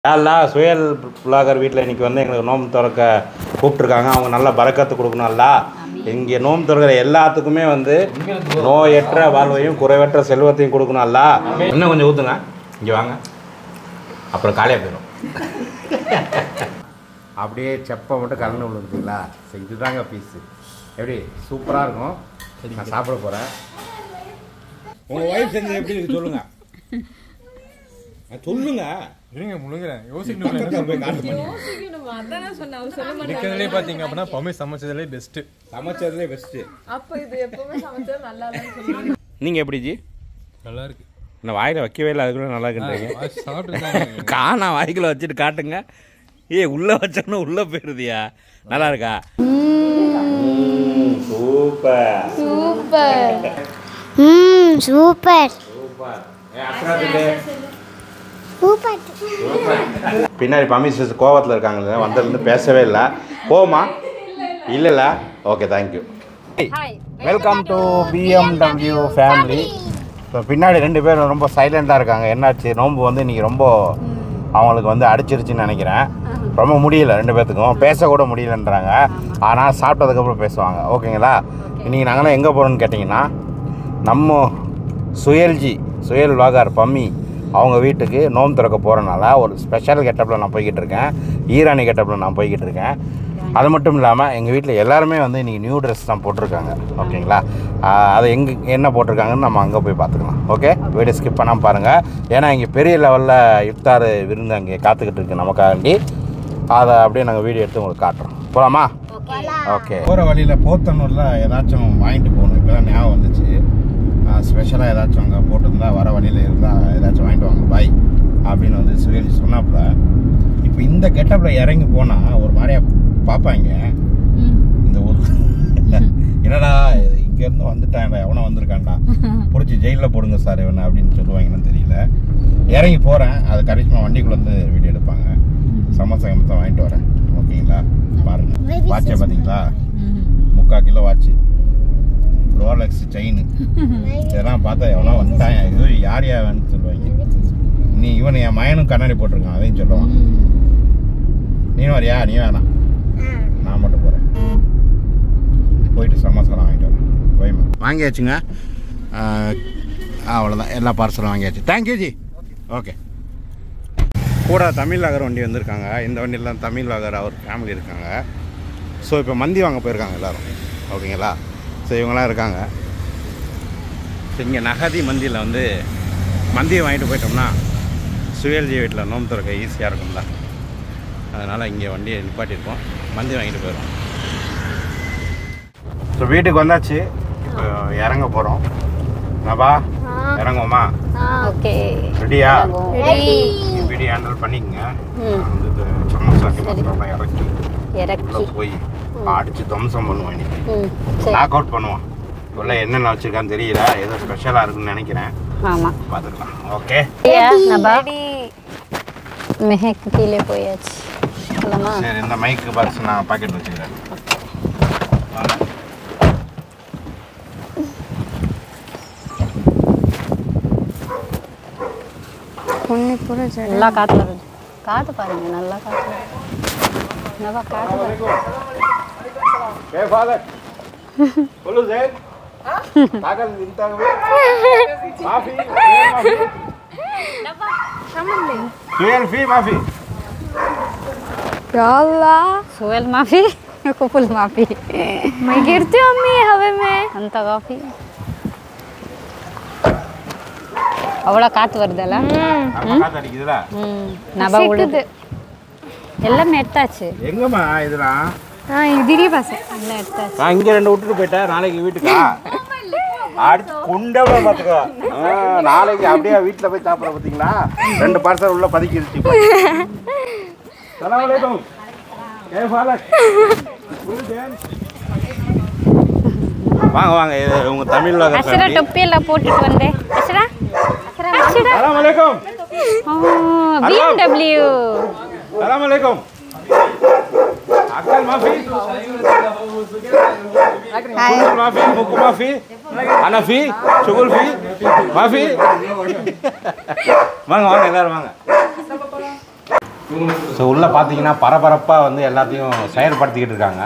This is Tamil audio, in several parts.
யாழ்லா சுயல் புலாகர் வீட்டில் இன்னைக்கு வந்து எங்களுக்கு நோம்பு திறக்க கூப்பிட்ருக்காங்க அவங்க நல்லா பறக்கத்து கொடுக்கணும்ல இங்கே நோம்பு திறக்கிற எல்லாத்துக்குமே வந்து நோயற்ற வாழ்வையும் குறைவற்ற செல்வத்தையும் கொடுக்கணும்ல இன்னும் கொஞ்சம் ஊற்றுங்க இங்கே வாங்க அப்புறம் காலையாக போயிடும் அப்படியே செப்பை மட்டும் கலந்து விழுந்துங்களா சரி இதுதாங்க பீஸு எப்படி சூப்பராக இருக்கும் நான் சாப்பிட போகிறேன் உங்கள் ஒய்ஃப் செஞ்சது எப்படி இருக்கு சொல்லுங்க சொல்லுங்க இருங்க முழுங்குறேன் யோசிக்கணும் பக்கத்துல போய் காட்டு பண்ணி அதான் சொன்னேன் அவர் சொல்ல மாட்டாங்க இருக்கிறதுலே பார்த்தீங்க அப்படின்னா பம்மே சமைச்சதுலே பெஸ்ட்டு சமைச்சதுலே பெஸ்ட்டு அப்ப இது எப்பவுமே சமைச்சது நல்லா இல்லைன்னு சொல்லுவாங்க நீங்கள் எப்படி ஜி நல்லா இருக்கு நான் வாயில் வைக்கவே இல்லை அதுக்குள்ள நல்லா இருக்குன்றீங்க சாப்பிட்டு காணா வாய்க்குள்ள வச்சுட்டு காட்டுங்க ஏ உள்ளே வச்சோன்னா உள்ளே போயிருதியா நல்லா இருக்கா சூப்பர் சூப்பர் ம் சூப்பர் சூப்பர் சூப்பர் பின்னாடி பம்மி சிஸ் கோவத்தில் இருக்காங்க வந்ததுலேருந்து பேசவே இல்லை போமா இல்லைல்ல okay thank you welcome to BMW family இப்போ பின்னாடி ரெண்டு பேரும் ரொம்ப சைலண்டாக இருக்காங்க என்னாச்சு நோன்பு வந்து இன்றைக்கி ரொம்ப அவங்களுக்கு வந்து அடிச்சிருச்சுன்னு நினைக்கிறேன் ரொம்ப முடியல ரெண்டு பேர்த்துக்கும் பேசக்கூட முடியலன்றாங்க ஆனால் சாப்பிட்டதுக்கப்புறம் பேசுவாங்க ஓகேங்களா இன்றைக்கி நாங்களாம் எங்கே போகிறோம்னு கேட்டிங்கன்னா நம்ம சுயல்ஜி சுயல் வாகார் பம்மி அவங்க வீட்டுக்கு நோம்பு திறக்க போகிறனால ஒரு ஸ்பெஷல் கெட்டப்பில் நான் போய்கிட்டு இருக்கேன் ஈரானி கெட்டப்பில் நான் போய்கிட்டு இருக்கேன் அது மட்டும் இல்லாமல் எங்கள் வீட்டில் எல்லாருமே வந்து இன்றைக்கி நியூ ட்ரெஸ் தான் போட்டிருக்காங்க ஓகேங்களா ஆஹ் அது எங்கே என்ன போட்டிருக்காங்கன்னு நம்ம அங்கே போய் பார்த்துக்கலாம் ஓகே வீடியோ ஸ்கிப் பண்ணாமல் பாருங்கள் ஏன்னா இங்கே பெரிய லெவலில் இஃப்தார் விருந்து அங்கே காத்துக்கிட்டு இருக்கு நமக்காண்டி அதை அப்படியே நாங்கள் வீடியோ எடுத்து உங்களுக்கு காட்டுறோம் போகலாமா ஓகே போகிற வழியில் போத்தனூரில் ஏதாச்சும் வாங்கிட்டு போகணும் இப்போ தான் ஞாபகம் வந்துச்சு ஸ்பெஷலாக ஏதாச்சும் அங்கே போட்டிருந்தா வர வழியில் இருந்தால் ஏதாச்சும் வாங்கிட்டு வாங்க பாய் அப்படின்னு வந்து சுயல் சொன்னாப்புல இப்போ இந்த கெட்டப்பில் இறங்கி போனால் ஒரு மாதிரியா பார்ப்பாங்க இந்த ஊர் என்னடா இங்கேருந்து வந்துட்டான்டா எவனோ வந்திருக்கான்டா பிடிச்சி ஜெயிலில் போடுங்க சார் இவனை அப்படின்னு சொல்லுவாங்கன்னு தெரியல இறங்கி போகிறேன் அது கரிஷ்மா வண்டிக்குள்ள வந்து வீடியோ எடுப்பாங்க சமோசா சமோசா வாங்கிட்டு வரேன் ஓகேங்களா பாருங்க வாட்சை பார்த்தீங்களா முக்கால் கிலோ வாட்சு ரோலெக்ஸ் செயின் இதெல்லாம் பார்த்தா எவ்வளோ வந்துட்டான் இது யார் யாருன்னு சொல்லுவாங்க நீ இவன் என் மயனும் கண்ணாடி போட்டிருக்கான் அதையும் சொல்லுவான் நீ வரியா நீ வேணாம் நான் மட்டும் போகிறேன் போயிட்டு சமோசாலாம் வாங்கிட்டு வரேன் போய்மா வாங்கியாச்சுங்க அவ்வளோதான் எல்லா பார்சலும் வாங்கியாச்சு தேங்க்யூ ஜி ஓகே கூட தமிழ் நகர் வண்டி வந்திருக்காங்க இந்த வண்டியில் தான் தமிழ் நகர் அவர் ஃபேமிலி இருக்காங்க ஸோ இப்போ மந்தி வாங்க போயிருக்காங்க எல்லோரும் ஓகேங்களா ஸோ இவங்களாம் இருக்காங்க ஸோ இங்கே நகதி மந்தியில் வந்து மந்தியை வாங்கிட்டு போயிட்டோம்னா சுயல்ஜி வீட்டில் நோம்பு திறக்க ஈஸியாக இருக்கும்ல அதனால் இங்கே வண்டியை நிப்பாட்டியிருக்கோம் மந்தி வாங்கிட்டு போயிடும் ஸோ வீட்டுக்கு வந்தாச்சு இப்போ இறங்க போகிறோம் நபா இறங்குவோமா ஓகே ரெடியா ரெடி வீடியோ ஹேண்டில் பண்ணிக்கங்க வந்து இது சமோசா கிமோசாலாம் இறக்கி இறக்கி உள்ள போய் அடிச்சு துவம்சம் பண்ணுவோம் இன்னைக்கு ம் சரி நாக் அவுட் பண்ணுவோம் உள்ள என்னென்ன வச்சிருக்கான்னு தெரியல ஏதோ ஸ்பெஷலாக இருக்குன்னு நினைக்கிறேன் ஆமாம் பார்த்துக்கலாம் ஓகே நபா மெஹக் கீழே போயாச்சு இல்லைம்மா சரி இந்த மைக்கு பாக்ஸ் நான் பாக்கெட் வச்சுக்கிறேன் வாங்க. நல்லா காற்று வருது காற்று பாருங்க நல்லா காற்று வருது நபா காற்று வருது ஏ ஃபாதர் சொல்லு ஜெயன் தாக்கல் நின்றாங்க மாஃபி மாஃபி சுயல் ஃபி மாஃபி सोहेल माफी कुपुल माफी मैं गिरती हूँ अम्मी हवे में ಅಂತ ಕಾಫಿ ಅವಳ ಕಾತು வருதಲ್ಲ நம்ம காத்து அடிக்குதுல ம் நபா உழுது எல்லாம் எடுத்தாச்சு எங்கம்மா இதெல்லாம் हाँ इधर ही बस है எல்லாம் எடுத்தாச்சு நான் இங்க ரெண்டு விட்டுட்டு போயிட்டேன் நாளைக்கு வீட்டுக்கா அடிச்சு கொண்டவே பார்த்துக்கோ ஆ, நாளைக்கு அப்படியே வீட்டில் போய் சாப்பிட பார்த்தீங்களா ரெண்டு பார்சல் உள்ள பதுக்கிடுச்சு சலாம் அலைக்கும் ஏ ஃபாதர் வாங்க வாங்க இது உங்க தமிழ் அசரா தொப்பி எல்லாம் போட்டுட்டு வந்தேன் அசரா அசரா சலாம் அலைக்கும் பிஎம்டபிள்யூ சலாம் அலைக்கும் அக்கல் மாஃபி சுகுல் மாஃபி முக்கு மாஃபி அனஃபி சுகுல் ஃபி மாஃபி வாங்க வாங்க எல்லாரும் வாங்க ஸோ உள்ளே பார்த்தீங்கன்னா பரபரப்பாக வந்து எல்லாத்தையும் செயல்படுத்திக்கிட்டு இருக்காங்க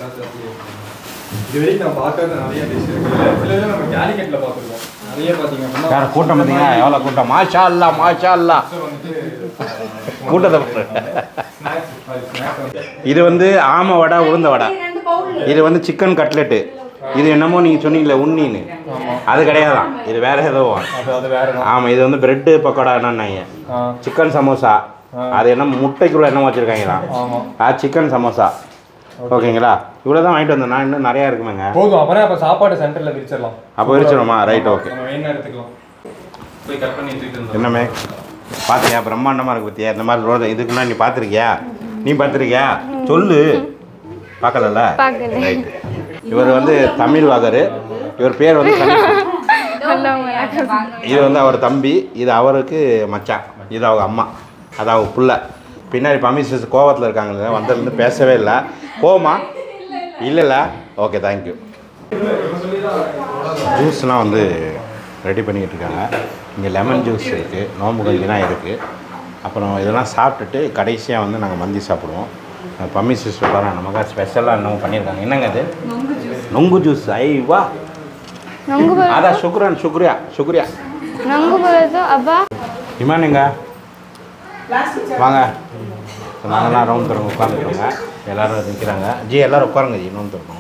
இது வரைக்கும் நான் பார்க்காத நிறைய டிஷ் இருக்கு சில இதில் நம்ம கேலிக்கெட்டில் பார்த்துருக்கோம் நிறைய பார்த்தீங்க அப்படின்னா வேறு கூட்டம் பார்த்தீங்கன்னா எவ்வளோ கூட்டம் மாஷா அல்லா மாஷா அல்லா கூட்டத்தை பாரு. ஸ்நாக்ஸ் ஸ்நாக்ஸ் வந்து இது வந்து ஆமை வடை உளுந்த வடை இது வந்து சிக்கன் கட்லெட்டு இது என்னமோ நீங்கள் சொன்னீங்களே உண்ணின்னு அது கிடையாதான் இது வேற ஏதோ அது அது வேற என்ன? ஆமாம் இது வந்து பிரெட்டு பக்கோடா என்னன்னாங்க ஆ சிக்கன் சமோசா அது என்ன முட்டைக்குள்ள என்ன வச்சுருக்காங்களா ஆமாம் அது சிக்கன் சமோசா ஓகேங்களா இவ்வளோ தான் வாங்கிட்டு வந்தேன் நான் இன்னும் நிறையா இருக்குமேங்க போதும் அப்புறம் அப்போ சாப்பாடு சென்டரில் விரிச்சிடலாம் அப்போ விரிச்சிடுமா ரைட் ஓகே நம்ம வேணா எடுத்துக்கலாம் போய் கட் பண்ணி எடுத்துக்கிட்டு இருந்தோம் என்னமே பார்த்தியா பிரம்மாண்டமாக இருக்கு பார்த்தியா இந்த மாதிரி ரோடு இதுக்கு முன்னாடி நீ பார்த்துருக்கியா நீ பார்த்துருக்கியா சொல்லு பார்க்கலல்ல பார்க்கல. ரைட் இவர் வந்து தமிழ் வாகர் இவர் பேர் வந்து கணேஷ். இது வந்து அவர் தம்பி இது அவருக்கு மச்சான் இது அவங்க அம்மா அது அவங்க புள்ள பின்னாடி பமிசஸ் கோவத்தில் இருக்காங்க வந்ததுலேருந்து பேசவே இல்லை கோவமா இல்லைல்ல ஓகே தேங்க்யூ ஜூஸ்லாம் வந்து ரெடி பண்ணிக்கிட்டு இருக்காங்க இங்கே லெமன் ஜூஸ் இருக்குது நோம்பு கஞ்சிலாம் இருக்குது அப்புறம் இதெல்லாம் சாப்பிட்டுட்டு கடைசியாக வந்து நாங்கள் மந்தி சாப்பிடுவோம் அஹ் பம்மி சிஸ்டர் பாருங்க நமக்காக ஸ்பெஷலாக என்னமோ பண்ணியிருக்காங்க என்னங்க அது நொங்கு ஜூஸ் ஐ வா நொங்கு பழம் அதான் சுக்ரான் சுக்ரியா சுக்ரியா நொங்கு பழத்தோ அப்பா இமானுங்க வாங்க நாங்களாம் ரவுண்ட் தரங்க உட்காந்துருக்கோங்க எல்லாரும் நிற்கிறாங்க ஜி எல்லாரும் உட்காருங்க ஜி நோம்பு தரணும்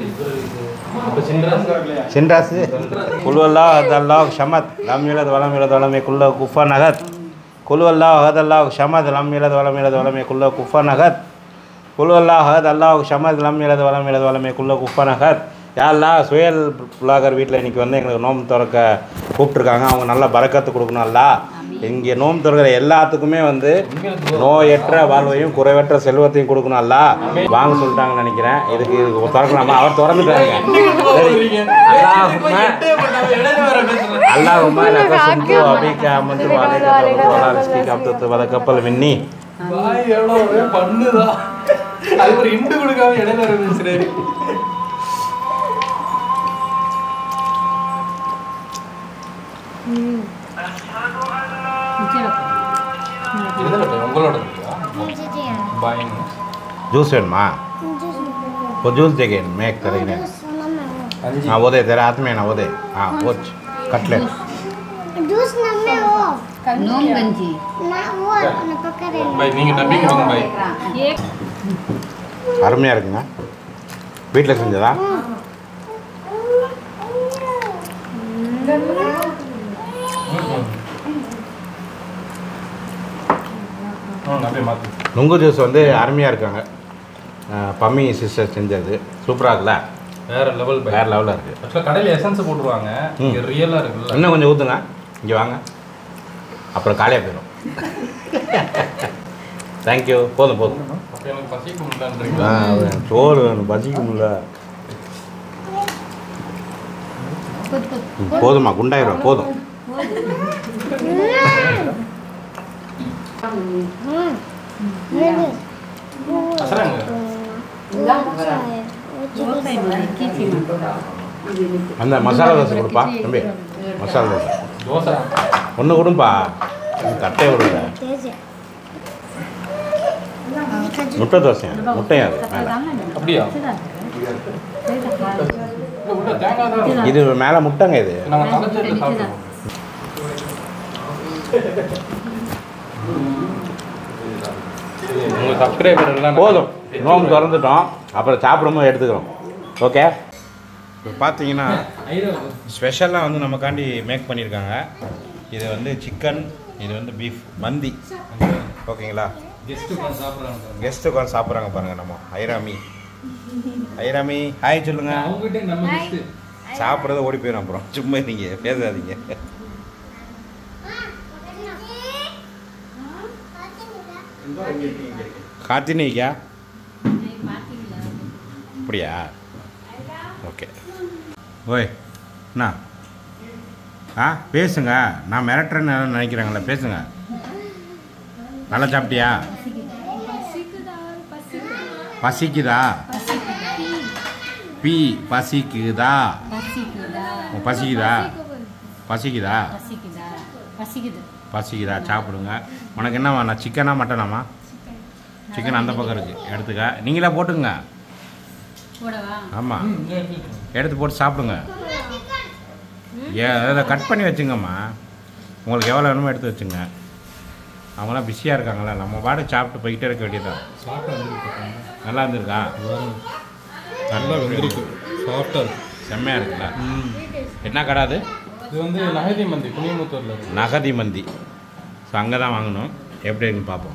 சின்ராசு குல்வல்லா அதல்லா ஷமத் லம் இலது வலம் இலது வலமே குல்ல குஃபா நகத் குல்வல்லா ஹதல்லா ஷமத் லம் இலது வலம் இலது வலமே குல்ல குஃபா நகத் குல்வல்லா ஹத் அல்லாஹ் ஷமத் லம் இலது வலம் இலது வலமே குல்ல குஃபா நகத் யாழ்லா சுயல் புலாகர் வீட்டில் இன்றைக்கி வந்து எங்களுக்கு நோம்பு திறக்க கூப்பிட்ருக்காங்க அவங்க நல்லா பறக்கத்து கொடுக்கணும்ல இங்கே நோம்பு திறக்கிற எல்லாத்துக்குமே வந்து நோயற்ற வாழ்வையும் குறைவற்ற செல்வத்தையும் கொடுக்கணும்ல வாங்க சொல்லிட்டாங்கன்னு நினைக்கிறேன் இதுக்கு இதுக்கு திறக்கலாமா அவர் திறந்துட்டாங்க சரி. அல்லாஹும்ம அல்லாஹும்ம லக சும்து அபிக அமந்து வாலிக தவத்து வலா ரிஸ்கிக அப்தத்து வத கப்பல் மின்னி பாய் எவ்வளோ பண்ணுதா அது ஒரு இண்டு கொடுக்காம இடையில வர பேசுறாரு உங்களோட பாய் जूस வேணுமா वो जूस देंगे मैं करेंगे அஞ்சு हाँ वो दे तेरे हाथ में है ना वो दे हाँ वो कटलेट जूस ना में वो நோம் கஞ்சி ना वो ना पकड़े பாய் நீங்க டப்பிங் கொடுங்க பாய் அருமையாக இருக்குங்க வீட்டில் செஞ்சதா ம் அப்படியே மாத்து நுங்கு ஜூஸ் வந்து அருமையாக இருக்காங்க அஹ் பம்மி சிஸ்டர் செஞ்சது சூப்பராக இருக்குல்ல வேற லெவல் பாய் வேறு லெவலில் இருக்குது ஆக்சுவலாக கடையில் எசன்ஸ் போட்டுருவாங்க இங்கே ரியலாக இருக்குல்ல இன்னும் கொஞ்சம் ஊற்றுங்க இங்கே வாங்க அப்புறம் காலியாக போயிடும் தேங்க்யூ போதும் போதும் அப்போ எனக்கு பசிக்க முடியலன்றீங்க ஆ, சோறு வேணும் பசிக்க முடியல ம், போதுமா குண்டாயிரும் போதும் அசராங்க அந்த மசாலா தோசை கொடுப்பா தம்பி மசாலா தோசை தோசை ஒன்று கொடுப்பா தட்டையை விடுங்க முட்டை தோசையா முட்டையா அது மேலே அப்படியா இல்ல, உள்ள தேங்காய் தான் இருக்கும். இது மேலே முட்டைங்க இது நாங்கள் தலைச்சேரியில் சாப்பிடுவோம் உங்க சப்ஸ்கிரைபர் எல்லாம் போதும் நோம்பு திறந்துட்டோம் அப்புறம் சாப்பிடும்போது எடுத்துக்கிறோம் ஓகே இப்போ பார்த்தீங்கன்னா ஸ்பெஷலாக வந்து நமக்காண்டி மேக் பண்ணியிருக்காங்க இது வந்து சிக்கன் இது வந்து பீஃப் மந்தி ஓகேங்களா கெஸ்ட் உட்காந்து சாப்பிட்றாங்க கெஸ்ட்டு உட்காந்து சாப்பிட்றாங்க பாருங்கள் நம்ம ஐராமி ஐராமி ஹாய் சொல்லுங்க அவங்ககிட்ட நம்ம கெஸ்ட் சாப்பிட்றத ஓடி போயிடும் அப்புறம் சும்மா நீங்கள் பேசாதீங்க காத்தினிக்கா அப்படியா ஓகே ஓய் என்ன ஆ பேசுங்க நான் மிரட்டுறேன்னு யாரும் நினைக்கிறாங்களே பேசுங்க நல்லா சாப்பிட்டியா பசிக்குதா பி பசிக்குதா உன் பசிக்குதா பசிக்குதா பசிக்குதா பசிக்குது பசிக்குதா சாப்பிடுங்க உனக்கு என்ன வேணா சிக்கனா மட்டனாமா சிக்கன் அந்த பக்கம் இருக்கு எடுத்துக்க நீங்களே போட்டுங்க ஆமாம் எடுத்து போட்டு சாப்பிடுங்க ஏ அதை கட் பண்ணி வச்சுங்கம்மா உங்களுக்கு எவ்வளோ வேணுமோ எடுத்து வச்சுங்க அவங்களாம் பிஸியாக இருக்காங்களா நம்ம பாட்டு சாப்பிட்டு போய்கிட்டே இருக்க வேண்டியதுதான் சாப்பிட்டு வந்துருக்கு நல்லா இருந்திருக்கா நல்லா வெந்திருக்கு சாஃப்டாக இருக்கு செம்மையாக இருக்குல்ல என்ன கடை அது இது வந்து நகதி மந்தி புனியமுத்தூரில் இருக்கு நகதி மந்தி ஸோ அங்கே தான் வாங்கணும் எப்படி இருக்குன்னு பார்ப்போம்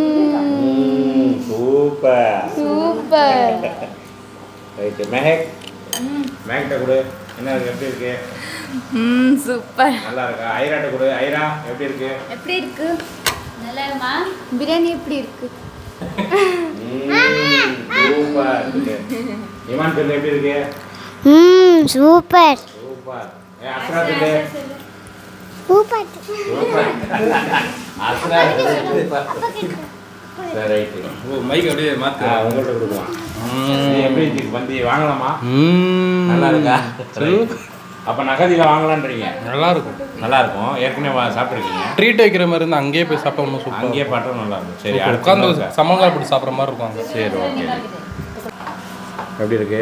சூப்பர் சூப்பர் ரைட்டு மெஹக் மெஹக்ட கொடு என்ன இருக்கு எப்படி இருக்கு ம் சூப்பர் நல்லா இருக்கா ஐராட்ட கொடு ஐரா எப்படி இருக்கு எப்படி இருக்கு நல்லா பிரியாணி எப்படி இருக்கு சூப்பர் இமான் சொல்லு எப்படி இருக்கு ம் சூப்பர் சூப்பர் ஏ அஸ்ரா சொல்லு சூப்பர் சூப்பர் அஸ்ரா சூப்பர் சரி ரைட்டு ஓ மைக் அப்படியே மாற்று உங்கள்கிட்ட கொடுக்கலாம் நீ எப்படி இருக்கு பந்தி வாங்கலாமா நல்லா இருக்கா அப்போ நகதியில் வாங்கலான்றீங்க நல்லா இருக்கும் நல்லா இருக்கும் ஏற்கனவே வா- சாப்பிட்ருக்கீங்க ட்ரீட் வைக்கிற மாதிரி இருந்தால் அங்கேயே போய் சாப்பிட்டோம்னா சூப்பர் அங்கேயே பாட்டும் நல்லா இருக்கும் சரி அடுத்த உட்காந்து நாள் சமங்கா போட்டு சாப்பிட்ற மாதிரி இருக்கும் அங்கே சரி ஓகே எப்படி இருக்கு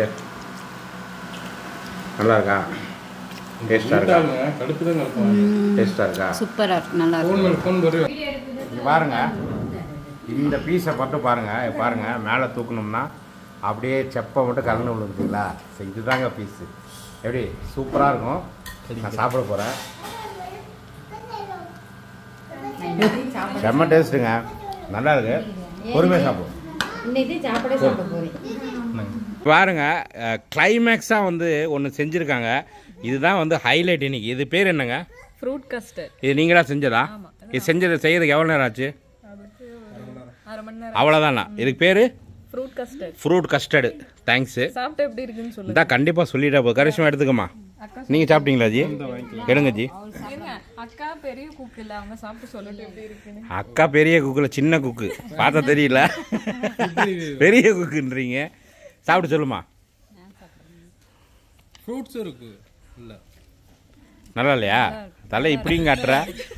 நல்லா இருக்கா டேஸ்டாக இருக்கா கடுப்பு தான் இருக்கும் டேஸ்டாக இருக்கா சூப்பராக இருக்கு நல்லா இருக்கு ஃபோன் மேலே ஃபோன் வரும் இங்க பாருங்க இந்த பீஸை மட்டும் பாருங்க பாருங்க மேலே தூக்கணும்னா அப்படியே செப்பை மட்டும் கலந்து விழுந்துங்களா சரி இதுதாங்க பீஸு எப்படி சூப்பராக இருக்கும் நான் சாப்பிட போகிறேன் செம்ம டேஸ்ட்டுங்க நல்லா இருக்கு பொறுமையாக சாப்பிடுவோம் பாருங்க கிளைமேக்ஸாக வந்து ஒன்று செஞ்சுருக்காங்க இதுதான் வந்து ஹைலைட் இன்னைக்கு இது பேர் என்னங்க ஃப்ரூட் கஸ்டர்ட் இது நீங்களா செஞ்சதா இது செஞ்சது செய்யறதுக்கு எவ்வளோ நேரம் ஆச்சு அரை மணி நேரம் அவ்வளோதானா இதுக்கு பேர் fruit custard fruit custard thanks சாப்பிட்டு எப்படி இருக்குன்னு சொல்லுங்க இதான் கண்டிப்பாக சொல்லிட்டா போ கரிஷ்மா எடுத்துக்கம்மா நீங்கள் சாப்பிட்டீங்களா ஜி எடுங்க ஜி ஏங்க அக்கா பெரிய குக் இல்ல அவங்க சாப்பிட்டு சொல்லட்டும் எப்படி இருக்குன்னு அக்கா பெரிய குக்கில் சின்ன குக்கு பார்த்தா தெரியல பெரிய குக்குன்றீங்க சாப்பிட்டு சொல்லுமா ஃப்ரூட்ஸும் இருக்கு இல்லை நல்லா இல்லையா தலை இப்படியும் காட்டுற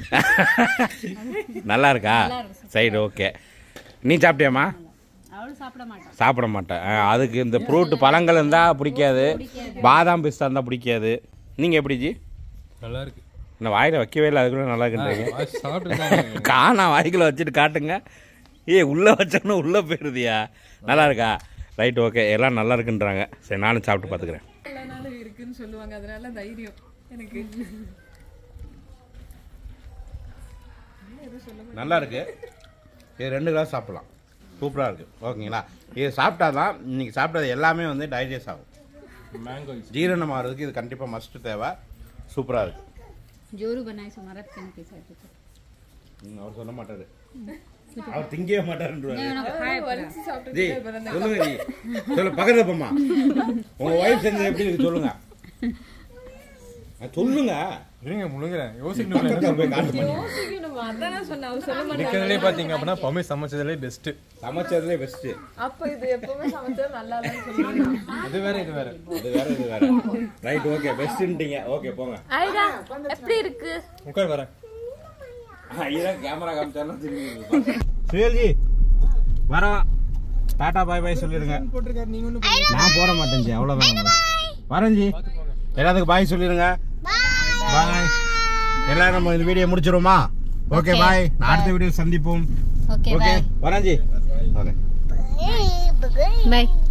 நல்லா இருக்கா சைடு ஓகே நீ சாப்பிட்டியாம்மா அவளும் சாப்பிட மாட்டான் சாப்பிட மாட்டேன் ஆ, அதுக்கு இந்த ஃப்ரூட் பழங்கள் இருந்தால் பிடிக்காது பாதாம் பிஸ்தா இருந்தால் பிடிக்காது நீங்கள் எப்படி ஜி நல்லா இருக்கு நான் வாயில் வைக்கவே இல்லை அதுக்குள்ள நல்லா இருக்குன்றீங்க சாப்பிட்டு காணா வாய்க்குள்ள வச்சுட்டு காட்டுங்க ஏ உள்ளே வச்சோன்னா உள்ளே போயிடுதியா நல்லா இருக்கா ரைட் ஓகே எல்லாம் நல்லா இருக்குன்றாங்க சரி நானும் சாப்பிட்டு பார்த்துக்கிறேன் இல்லைனாலும் இருக்குன்னு சொல்லுவாங்க அதனால தைரியம் எனக்கு நல்லா இருக்கு இது ரெண்டு கிளாஸ் சாப்பிடலாம் சூப்பராக இருக்குது ஓகேங்களா இது சாப்பிட்டா தான் இன்றைக்கி சாப்பிட்டது எல்லாமே வந்து டைஜஸ்ட் ஆகும் மேங்கோ ஜீரணம் ஆகிறதுக்கு இது கண்டிப்பாக மஸ்ட்டு தேவை சூப்பராக இருக்குது जोरू बनाए सो मरद के नहीं साथ ம், அவர் சொல்ல மாட்டாரு அவர் திங்கவே மாட்டாருன்றாரு வலிச்சு சாப்பிட்டு ஜி சொல்லுங்க ஜி சொல்லு பக்கத்துல போம்மா உங்க ஒய்ஃப் செஞ்சது எப்படி இருக்கு சொல்லுங்க அஹ் சொல்லுங்க இருங்க முழுங்குறேன் யோசிக்கணும் பக்கத்துல போய் காட்டுமா யோசிக்கணும் அதானே சொன்னேன் அவர் சொல்ல மாட்டாங்க இருக்கிறதுலே பார்த்தீங்க அப்படின்னா பம்மி சமைச்சதுலே பெஸ்ட்டு சமைச்சதுலே பெஸ்ட் அப்ப இது எப்பவுமே சமைச்சது நல்லா இல்லைன்னு சொல்லுவாங்க இது வேற இது வேற இது வேற இது வேற ரைட் ஓகே பெஸ்ட்ன்ட்டீங்க ஓகே போங்க ஐடா எப்படி இருக்கு உட்கார் வரேன் இதான் கேமரா காமிச்சாலும் திரும்பி சுயல்ஜி வரோம் டாடா பாய் பாய் சொல்லிடுங்க போட்டிருக்காரு நீங்க ஒன்று நான் போட மாட்டேன் ஜி அவ்வளோதான் வரேன் ஜி எல்லாத்துக்கும் பாய் சொல்லிடுங்க பாய் எல்லாரும் நம்ம இந்த வீடியோ முடிச்சிருவோமா ஓகே பாய் நான் அடுத்த வீடியோ சந்திப்போம் ओके ஓகே बाय வரேன் ஜி ஓகே ஏய், बाय